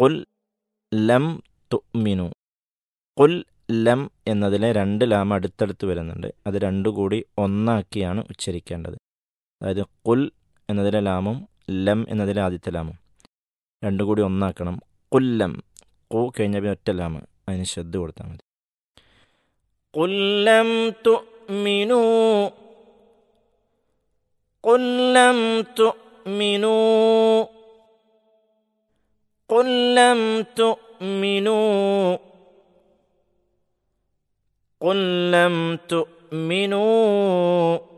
കുൽ ലം തുമിനു കുൽ ലം എന്നതിലെ രണ്ട് ലാം അടുത്തടുത്ത് വരുന്നുണ്ട് അത് രണ്ടു കൂടി ഒന്നാക്കിയാണ് ഉച്ചരിക്കേണ്ടത് അതായത് കുൽ എന്നതിലെ ലാമും ലം എന്നതിലെ ആദ്യത്തെ ലാമും രണ്ടും കൂടി ഒന്നാക്കണം കുല്ലം കു കഴിഞ്ഞ പിന്നെ ഒറ്റ ലാമ് അതിന് ശ്രദ്ധ കൊടുത്താൽ മതി കുല്ലം തുമിനു കുല്ലം തുമിനു കുല്ലം തുമിനു قل لم تؤمنوا